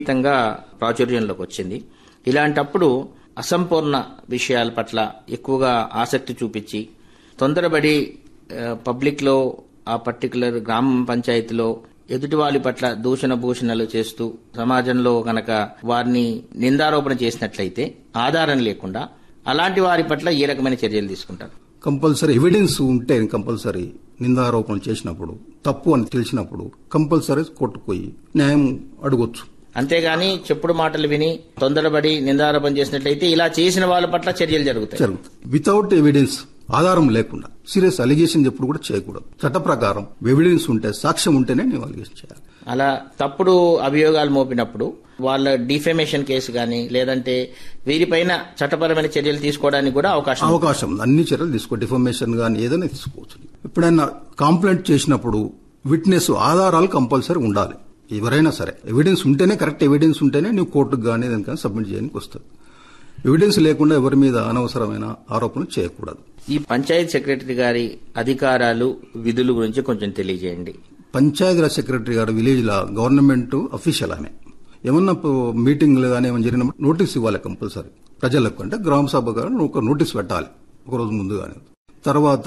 విపరీతంగా ప్రాచుర్యంలోకి వచ్చింది ఇలాంటప్పుడు అసంపూర్ణ విషయాల పట్ల ఎక్కువగా ఆసక్తి చూపించి తొందరపడి ఆ, పబ్లిక్లో ఆ పర్టికులర్ గ్రామ పంచాయతీలో ఎదుటి వాళ్ళ పట్ల దూషణ భూషణలు చేస్తూ సమాజంలో గనక వారిని నిందారోపణ చేసినట్లయితే ఆధారం లేకుండా అలాంటి వారి పట్ల ఏ రకమైన చర్యలు తీసుకుంటారు కంపల్సరీ ఎవిడెన్స్ ఉంటే కంపల్సరీ నిందారోపణలు చేసినప్పుడు తప్పు అని తెలిసినప్పుడు కంపల్సరీ కొట్టుకుపోయి న్యాయం అడగొచ్చు అంతేగాని చెప్పుడు మాటలు విని తొందరపడి నిందారోపణ చేసినట్లయితే ఇలా చేసిన వాళ్ళ పట్ల చర్యలు జరుగుతాయి జరుగుతుంది వితౌట్ ఎవిడెన్స్ ఆధారం లేకుండా సీరియస్ అలిగేషన్ ఎప్పుడు కూడా చేయకూడదు చట్ట ప్రకారం ఎవిడెన్స్ ఉంటే సాక్ష్యం ఉంటేనే నేను అలిగేషన్ చేయాలి అలా తప్పుడు అభియోగాలు మోపినప్పుడు వాళ్ళ డిఫెమేషన్ కేసు కానీ లేదంటే వీరిపైన చట్టపరమైన చర్యలు తీసుకోవడానికి కూడా అవకాశం ఉంది. అవకాశం ఉంది అన్ని చర్యలు తీసుకో డిఫర్మేషన్ కానీ ఏదైనా తీసుకోవచ్చు ఎప్పుడైనా కంప్లైంట్ చేసినప్పుడు విట్నెస్ ఆధారాలు కంపల్సరీ ఉండాలి ఎవరైనా సరే ఎవిడెన్స్ ఉంటేనే కరెక్ట్ ఎవిడెన్స్ ఉంటేనే నువ్వు కోర్టుకు కానీ దానికైనా సబ్మిట్ చేయడానికి వస్తుంది ఎవిడెన్స్ లేకుండా ఎవరి మీద అనవసరమైన ఆరోపణలు చేయకూడదు ఈ పంచాయత్ సెక్రటరీ గారి అధికారాలు విధుల గురించి కొంచెం తెలియజేయండి పంచాయతీరాజ్ సెక్రటరీ గారు విలేజ్ లా గవర్నమెంట్ అఫీషియల్ ఆమె ఏమన్నా ప- మీటింగ్లు కానీ ఏమైనా జరిగినప్పుడు నోటీస్ ఇవ్వాలి కంపల్సరీ ప్రజలకు అంటే గ్రామ సభ గారు ఒక నోటీస్ పెట్టాలి ఒక రోజు ముందుగానే తర్వాత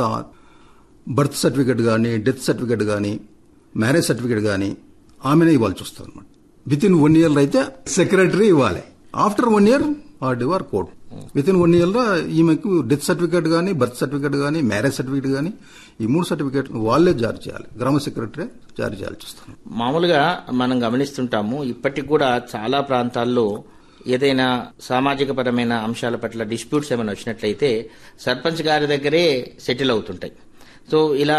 బర్త్ సర్టిఫికేట్ కానీ డెత్ సర్టిఫికేట్ కానీ మ్యారేజ్ సర్టిఫికేట్ కానీ ఆమెనే ఇవ్వాల్సి వస్తుంది అనమాట విత్ ఇన్ వన్ ఇయర్ అయితే సెక్రటరీ ఇవ్వాలి after one year RD R court within one year లో ఈమెకు డెత్ సర్టిఫికేట్ కానీ బర్త్ సర్టిఫికేట్ కానీ మ్యారేజ్ సర్టిఫికేట్ కానీ ఈ మూడు సర్టిఫికేట్ వాళ్ళే జారీ చేయాలి గ్రామ సెక్రటరీ జారీ చేయాల్సి వస్తుంది మామూలుగా మనం గమనిస్తుంటాము ఇప్పటికి కూడా చాలా ప్రాంతాల్లో ఏదైనా సామాజిక పరమైన అంశాల పట్ల డిస్ప్యూట్స్ ఏమైనా వచ్చినట్లయితే సర్పంచ్ గారి దగ్గరే సెటిల్ అవుతుంటాయి సో ఇలా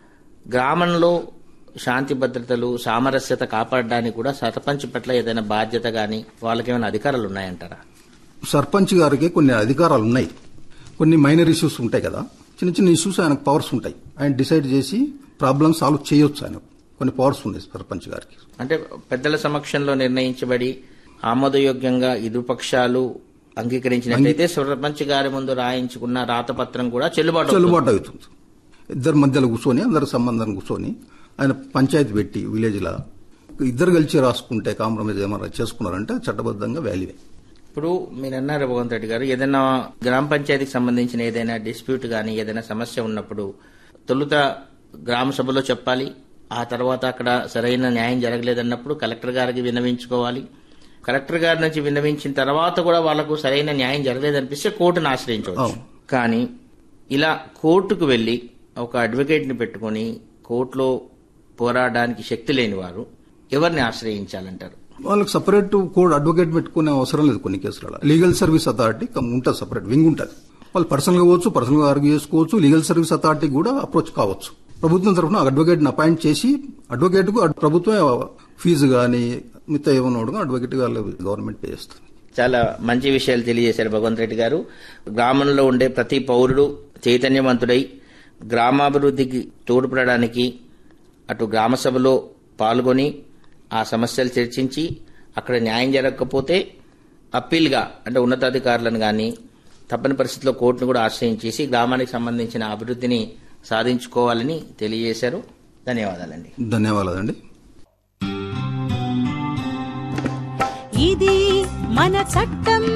గ్రామంలో శాంతి భద్రతలు సామరస్యత కాపాడడానికి కూడా సర్పంచ్ పట్ల ఏదైనా బాధ్యత కానీ వాళ్ళకి ఏమైనా అధికారాలు ఉన్నాయంటారా సర్పంచ్ గారికి కొన్ని అధికారాలు ఉన్నాయి కొన్ని మైనర్ ఇష్యూస్ ఉంటాయి కదా చిన్న చిన్న ఇష్యూస్ ఆయనకు పవర్స్ ఉంటాయి ఆయన డిసైడ్ చేసి ప్రాబ్లమ్ సాల్వ్ చేయొచ్చు ఆయన కొన్ని పవర్స్ ఉన్నాయి సర్పంచ్ గారికి అంటే పెద్దల సమక్షంలో నిర్ణయించబడి ఆమోదయోగ్యంగా ఇరుపక్షాలు అంగీకరించినట్లయితే సర్పంచ్ గారి ముందు రాయించుకున్న రాతపత్రం కూడా చెల్లుబాటు అవుతుంది. చెల్లుబాటు అవుతుంది ఇద్దరు మధ్యలో కూర్చొని అందరి సంబంధం కూర్చొని ఆయన పంచాయతీ పెట్టి విలేజ్ లా ఇద్దరు కలిసి రాసుకుంటే కాంప్రమైజ్ ఏమైనా చేసుకున్నారంటే చట్టబద్ధంగా వాల్యూవే ఇప్పుడు మీరు అన్నారు భగవంత్ రెడ్డి గారు ఏదైనా గ్రామ పంచాయతీకి సంబంధించిన ఏదైనా డిస్ప్యూట్ కానీ ఏదైనా సమస్య ఉన్నప్పుడు తొలుత గ్రామ సభలో చెప్పాలి ఆ తర్వాత అక్కడ సరైన న్యాయం జరగలేదన్నప్పుడు కలెక్టర్ గారికి విన్నవించుకోవాలి కలెక్టర్ గారి నుంచి విన్నవించిన తర్వాత కూడా వాళ్లకు సరైన న్యాయం జరగలేదనిపిస్తే కోర్టును ఆశ్రయించవచ్చు అవును. కానీ ఇలా కోర్టుకు వెళ్లి ఒక అడ్వకేట్ ని పెట్టుకుని కోర్టులో పోరాడడానికి శక్తి లేని వారు ఎవరిని ఆశ్రయించాలంటారు వాళ్ళకి సపరేట్ కోడ్ అడ్వకేట్ పెట్టుకునే అవసరం లేదు కొన్ని కేసులలో లీగల్ సర్వీస్ అథారిటీ కం- ఉంటుంది సపరేట్ వింగ్ ఉంటుంది వాళ్ళు పర్సనల్ గా పోవచ్చు పర్సనల్ గా ఆర్గ్యూ చేసుకోవచ్చు లీగల్ సర్వీస్ అథారిటీ కూడా అప్రోచ్ కావచ్చు ప్రభుత్వం తరఫున అడ్వకేట్ ని అపాయింట్ చేసి అడ్వకేట్ కు ప్రభుత్వం ఫీజు గానీ మిగతా ఏమన్నా అడ్వకేట్ గవర్నమెంట్ పే చేస్తుంది చాలా మంచి విషయాలు తెలియజేశారు భగవంత్ రెడ్డి గారు గ్రామంలో ఉండే ప్రతి పౌరుడు చైతన్యవంతుడై గ్రామాభివృద్ధికి తోడ్పడడానికి అటు గ్రామ సభలో పాల్గొని ఆ సమస్యలు చర్చించి అక్కడ న్యాయం జరగకపోతే అప్పీల్గా అంటే ఉన్నతాధికారులను కానీ తప్పని పరిస్థితిలో కోర్టును కూడా ఆశ్రయించేసి గ్రామానికి సంబంధించిన అభివృద్ధిని సాధించుకోవాలని తెలియజేశారు ధన్యవాదాలండి ధన్యవాదాలండి ఇది మన చట్టం